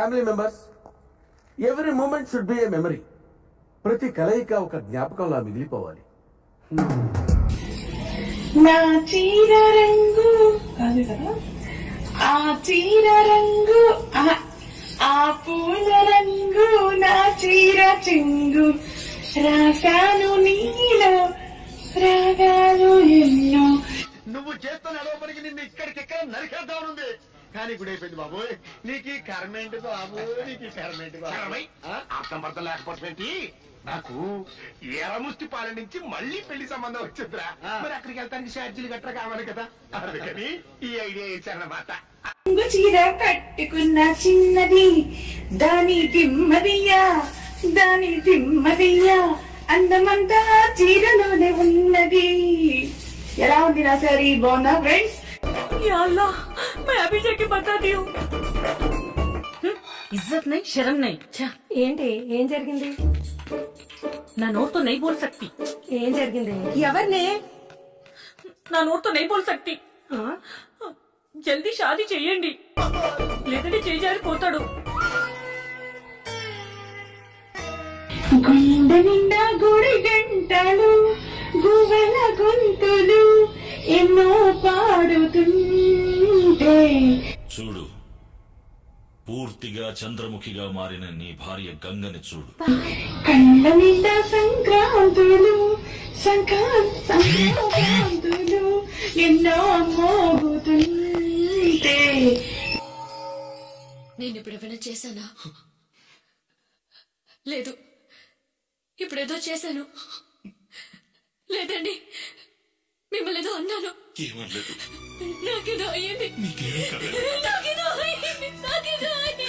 Family members every moment should be a memory ప్రతి కలయిక ఒక జ్ఞాపకంలా మిగిలిపోవాలి నా చీర రంగు కాదు కదా ఆ చీర రంగు ఆ- ఆ పూల రంగు నా చీర చెంగు రాశాను నీలో రాగాలు ఎన్నో నువ్వు చేస్తున్న అడవ పనికి నిన్ను ఇక్కడికిక్కడ నరికేద్దామనుంది కానీ ఇప్పుడు అయిపోయింది బాబు నీకు ఈ కర్మేంటి బాబు నీకు ఈ కర్మేంటి బాబు ఆ? అర్థం పడతాం లేకపోతే నాకు ఎరముష్టి పాలన నుంచి మళ్ళీ పెళ్లి సంబంధం వచ్చిందిరా ఆ. మరి అక్కడికి వెళ్తానికి ఛార్జీలు గట్రా కావాలి కదా అందుకని ఈ ఐడియా ఇచ్చారన్నమాట రంగు చీర కట్టుకున్న చిన్నది దాని దిమ్మదియ్యా దాని దిమ్మదియ్యా అందమంతా చీరలోనే ఉన్నది ఎలా ఉంది నా సారీ బాగున్నా ఫ్రెండ్స్ या अल्लाह मैं अभी जाके बता दी हूँ इज्जत नहीं शर्म नहीं छा ఏంటి ఏం జరిగింది ना नोट तो नहीं बोल सकती ఏం జరిగింది ఎవరిని నా నోట్ తో नहीं बोल सकती ఆ? జల్దీ షాదీ చెయ్యండి లేదంటే చేజారిపోతాడు గుండె నిండా గుడి గంటలు గువ్వెల గొంతులు ఎన్నో పాడుతుంటే చూడు పూర్తిగా చంద్రముఖిగా మారిన నీ భార్య గంగని చూడు కళ్ళ నిండా సంక్రాంతులు సంక్రాంతి సంక్రాంతులు ఎన్నో మోగుతుంటే నేను ఇప్పుడు ఏమైనా చేశానా లేదు ఇప్పుడేదో చేశాను లేదండి మిమ్మల్ని ఏదో అన్నాను ఏమనలేదు నాకేదో అయ్యింది నాకేదో అయ్యింది నాకేదో అయ్యింది